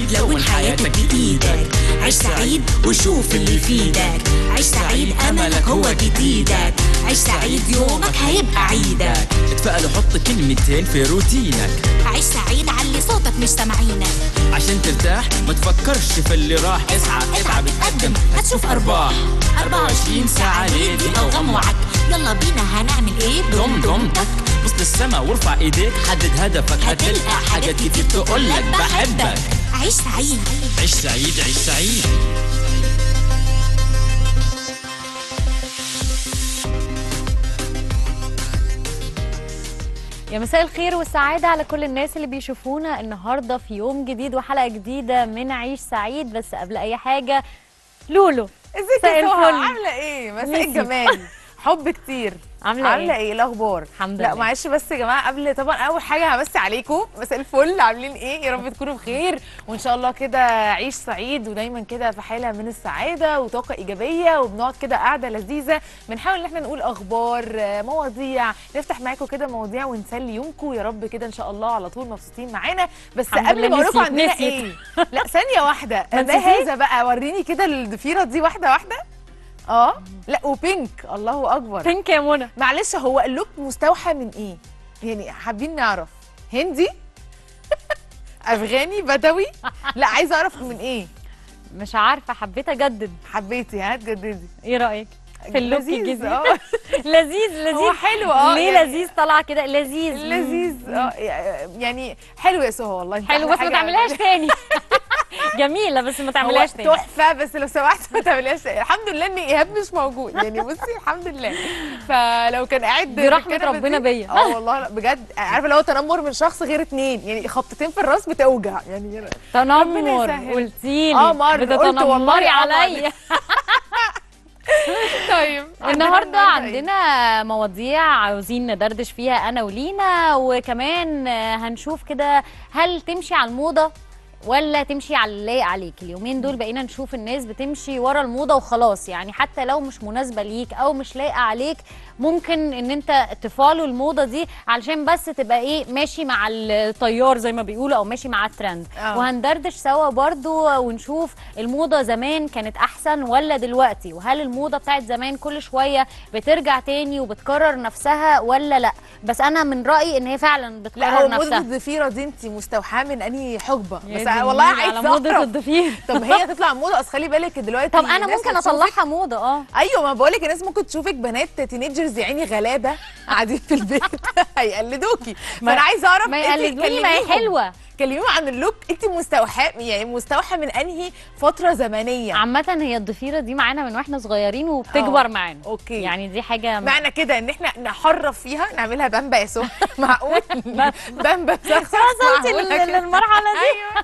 سعيد لون حياتك بإيدك عيش سعيد وشوف اللي يفيدك عيش سعيد أملك هو جديدك عيش سعيد يومك هيبقى عيدك اتفقل وحط كلمتين في روتينك عيش سعيد علي صوتك مش سامعينك عشان ترتاح ما تفكرش في اللي راح اسعى اتعب اتقدم هتشوف ارباح 24 ساعة ليدي او غم وعك يلا بينا هنعمل ايه ضم ضمتك بص للسما وارفع ايديك حدد هدفك هتلقى حاجات كتير تقولك بحبك عيش سعيد عيش سعيد عيش سعيد يا مساء الخير والسعادة على كل الناس اللي بيشوفونا النهاردة في يوم جديد وحلقة جديدة من عيش سعيد بس قبل أي حاجة لولو ازيك مساء يا سهى الفل. عامله ايه مساء ميسي. الجمال حب كتير عاملة عامله إيه؟ ايه الاخبار الحمد لا لله. معلش بس يا جماعه قبل طبعا اول حاجه همسي عليكم مساء الفل عاملين ايه يا رب تكونوا بخير وان شاء الله كده عيش سعيد ودايما كده في حاله من السعاده وطاقه ايجابيه وبنقعد كده قاعده لذيذه بنحاول ان احنا نقول اخبار آه، مواضيع نفتح معاكم كده مواضيع ونسلي يومكم يا رب كده ان شاء الله على طول مبسوطين معانا بس الحمد قبل لله ما اقول لكم نسيت- عندنا نسيت. ايه لا ثانيه واحده ما ده نسيتيش؟ هذا بقى وريني كده الضفيره دي واحده واحده اه لا وبينك الله اكبر بينك يا منى معلش هو اللوك مستوحى من ايه يعني حابين نعرف هندي افغاني بدوي لا عايزه اعرف من ايه مش عارفة حبيت أجدد حبيتي ها تجددي إيه رأيك؟ في اللوك لذيذ، الجديد آه. لذيذ لذيذ هو حلو اه ليه يعني لذيذ طالعة كده لذيذ لذيذ اه يعني حلو يا سهى والله انت حلو أحلى بس ما حاجة تعملهاش عملتها. تاني جميلة بس ما تعملهاش هو تاني تحفه بس لو سمحت ما تعملهاش الحمد لله ان ايهاب مش موجود يعني بصي الحمد لله فلو كان قاعد دي رحمة بالكنبة ربنا دي- بيا. اه والله لا بجد عارفه لو تنمر من شخص غير اتنين يعني خبطتين في الراس بتوجع يعني ربنا تنمر يسهل. قلتيلي آه، مرة. قلت بتتنمري والله آه، عليا طيب النهارده عندنا مواضيع عاوزين ندردش فيها انا ولينا وكمان هنشوف كده هل تمشي على الموضه ولا تمشي على اللي لايق عليك اليومين دول بقينا نشوف الناس بتمشي ورا الموضه وخلاص يعني حتى لو مش مناسبه ليك او مش لايقه عليك ممكن ان انت تفالو الموضه دي علشان بس تبقى ايه ماشي مع التيار زي ما بيقولوا او ماشي مع الترند آه. وهندردش سوا برضو ونشوف الموضه زمان كانت احسن ولا دلوقتي وهل الموضه بتاعت زمان كل شويه بترجع تاني وبتكرر نفسها ولا لا بس انا من رايي ان هي فعلا بتكرر لا هو موضة نفسها الضفيرة دي انت مستوحاة من انهي حقبة يا بس دي والله النيل على عايزة موضه اعرف الضفير طب هي تطلع موضة اصل خلي بالك دلوقتي طب انا الناس ممكن هتشوفك- اصلحها موضه اه ايوه ما بقولك الناس ممكن تشوفك بنات تينيجرز يا عيني غلابه قاعدين في البيت هيقلدوكي ما- فانا عايزه اعرف ما انت يقلدوني ما هي كلميهم. حلوه كلميهم عن اللوك انت مستوحاه يعني مستوحى من انهي فتره زمنيه عامة هي الضفيرة دي معانا من واحنا صغيرين وبتكبر آه. معانا اوكي يعني دي حاجة معنى كده ان احنا نحرف فيها نعملها بامبا يا سهى معقول بامبا بسخسخ وصلتي معقولة لل- كده؟ للمرحلة دي ايوه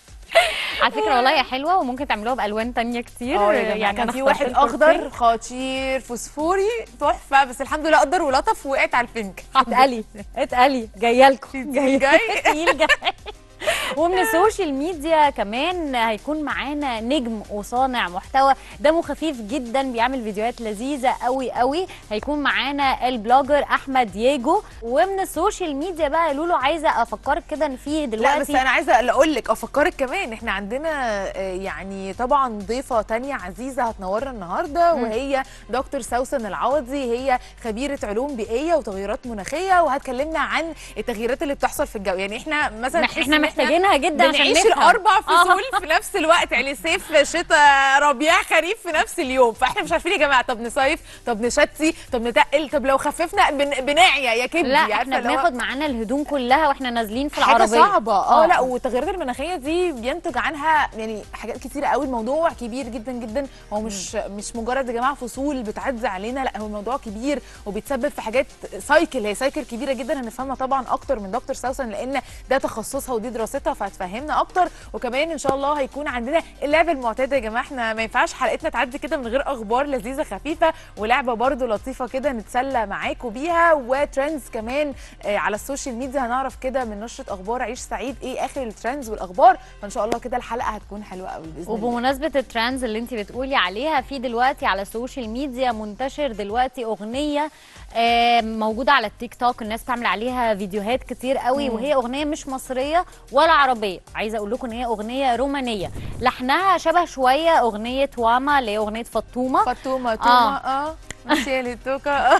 على فكرة والله هي حلوة وممكن تعملوها بألوان تانية كتير اه يا جماعه كان أنا في اخترت واحد لكم اخضر البينك. خطير فوسفوري تحفه بس الحمد لله قدر ولطف وقعت على البينك اتقلي اتقلي جايه لكم جاي جاي تقيل جاي ومن السوشيال ميديا كمان هيكون معانا نجم وصانع محتوى دمه خفيف جدا بيعمل فيديوهات لذيذه قوي قوي هيكون معانا البلوجر احمد دييجو ومن السوشيال ميديا بقى يا لولو عايزه افكرك كده ان في دلوقتي لا بس انا عايزه اقول لك افكرك كمان احنا عندنا آه، يعني طبعا ضيفه تانية عزيزه هتنورنا النهارده وهي دكتور سوسن العوضي هي خبيره علوم بيئيه وتغيرات مناخيه وهتكلمنا عن التغييرات اللي بتحصل في الجو يعني احنا مثلا تحس احنا إن محتاجينها جدا عشان بنعيش نفهم. الاربع آه. فصول في نفس الوقت يعني صيف شتاء ربيع خريف في نفس اليوم فاحنا مش عارفين يا جماعه طب نصيف طب نشتي طب نتقل طب لو خففنا بن... بناعيه يا كبدي لا عارفة احنا اللي هو- بناخد معانا الهدوم كلها واحنا نازلين في حاجه العربيه صعبه اه آه. لا والتغيرات المناخيه دي بينتج عنها يعني حاجات كتيره قوي الموضوع كبير جدا جدا هو مش مش مجرد يا جماعه فصول بتعدي علينا لا هو الموضوع كبير وبيتسبب في حاجات سايكل هي سايكل كبيره جدا هنفهمها طبعا اكتر من دكتور سوسن لان ده تخصصها ودي دراستها فهتفهمنا اكتر وكمان ان شاء الله هيكون عندنا اللعبه المعتاده يا جماعه احنا ما ينفعش حلقتنا تعدي كده من غير اخبار لذيذه خفيفه ولعبه برده لطيفه كده نتسلى معاكم بيها وترندز كمان آه، على السوشيال ميديا هنعرف كده من نشره اخبار عيش سعيد ايه اخر الترندز والاخبار فان شاء الله كده الحلقه هتكون حلوه قوي باذن الله وبمناسبة الترندز اللي انت بتقولي عليها في دلوقتي على السوشيال ميديا منتشر دلوقتي اغنية آه، موجودة على التيك توك الناس بتعمل عليها فيديوهات كتير قوي وهي اغنية مش مصرية ولا عربيه عايزه اقول لكم ان هي اغنيه رومانيه لحنها شبه شويه اغنيه واما اللي هي اغنيه فطومه فاطمه توما اه مشيلي توكا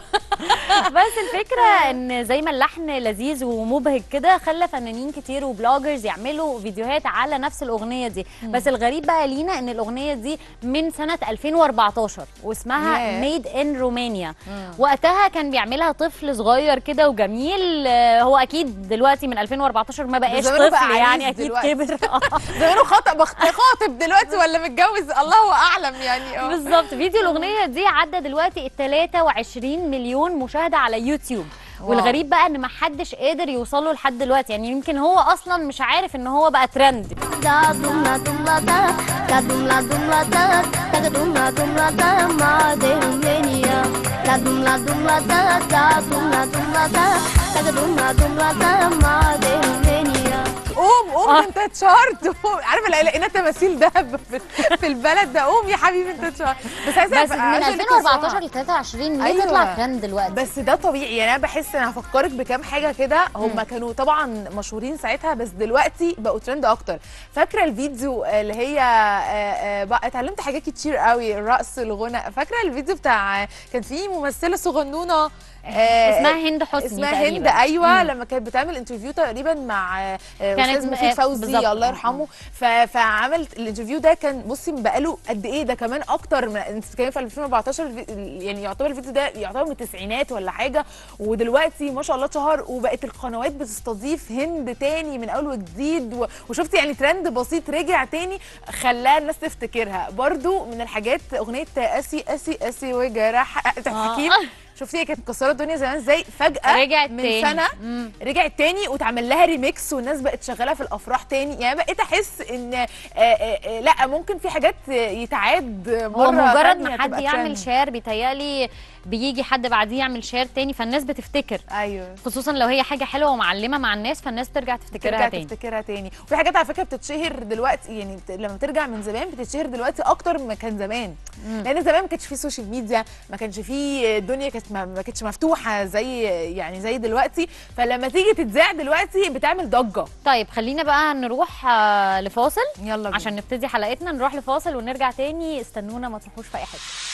بس الفكره ان زي ما اللحن لذيذ ومبهج كده خلى فنانين كتير وبلوجرز يعملوا فيديوهات على نفس الاغنيه دي بس الغريب بقى لينا ان الاغنيه دي من سنه 2014 واسمها ياه. ميد ان رومانيا وقتها كان بيعملها طفل صغير كده وجميل آه، هو اكيد دلوقتي من 2014 ما بقاش زمانه بقى طفل عريس يعني اكيد دلوقتي. كبر زمانه خاطب بخ- خاطب دلوقتي ولا متجوز الله اعلم يعني اه بالظبط فيديو الاغنيه دي عدى دلوقتي ال 23 مليون مشاهده على يوتيوب واو. والغريب بقى ان ما حدش قادر يوصل له لحد دلوقتي يعني يمكن هو اصلا مش عارف ان هو بقى ترند Da dumla dumla da, da dumla dumla da, da dumla dumla da, mademleniya. Da dumla dumla da, da dumla dumla da, da dumla dumla da, mademleniya. قوم قوم آه. انت اتشهرت قوم. عارفه لا- لقينا تماثيل دهب في- في البلد ده قوم يا حبيبي انت اتشهرت بس عايزه بس أبقى- من عايزة أقول لك 2014 بصراحة. ل 23 ليه أيوة. تطلع ترند دلوقتي بس ده طبيعي يعني انا بحس انا هفكرك بكام حاجه كده هم كانوا طبعا مشهورين ساعتها بس دلوقتي بقوا ترند اكتر فاكره الفيديو اللي هي آه، آه، بقى اتعلمت حاجات كتير قوي الرقص الغنى فاكره الفيديو بتاع كان في ممثله صغنونه آه، اسمها هند حسني اسمها تقريباً. هند ايوه مم. لما كانت بتعمل انترفيو تقريبا مع آه، كانت استاذ م- مفيد آه، فوزي بالظبط. الله آه، يرحمه ف- فعملت الانترفيو ده كان بصي بقاله قد ايه ده كمان اكتر من انت بتتكلمي في 2014 الفي- يعني يعتبر الفيديو ده يعتبر من التسعينات ولا حاجه ودلوقتي ما شاء الله اتشهر وبقت القنوات بتستضيف هند تاني من اول وجديد و- وشفت يعني ترند بسيط رجع تاني خلاها الناس تفتكرها برضو من الحاجات اغنيه اسي اسي اسي وجرح تحكي شفتي هي كانت مكسره الدنيا زمان ازاي فجاه رجعت من تاني. سنه مم. رجعت تاني واتعمل لها ريميكس والناس بقت شغاله في الافراح تاني يعني بقيت احس ان آه، آه، آه، لا ممكن في حاجات يتعاد مره هو مجرد تانية ما حد تبقى يعمل trend. شير بيتهيألي بيجي حد بعديه يعمل شير تاني فالناس بتفتكر ايوه خصوصا لو هي حاجه حلوه ومعلمه مع الناس فالناس ترجع تفتكرها ترجع تاني تفتكرها تاني وفي حاجات على فكره بتتشهر دلوقتي يعني بت... لما بترجع من زمان بتتشهر دلوقتي اكتر ما كان زمان لان زمان ما كانش فيه سوشيال ميديا ما كانش فيه الدنيا كانت ما, ما كانتش مفتوحه زي يعني زي دلوقتي فلما تيجي تتذاع دلوقتي بتعمل ضجه طيب خلينا بقى نروح آه، لفاصل يلا بينا. عشان نبتدي حلقتنا نروح لفاصل ونرجع تاني استنونا ما تروحوش في اي حته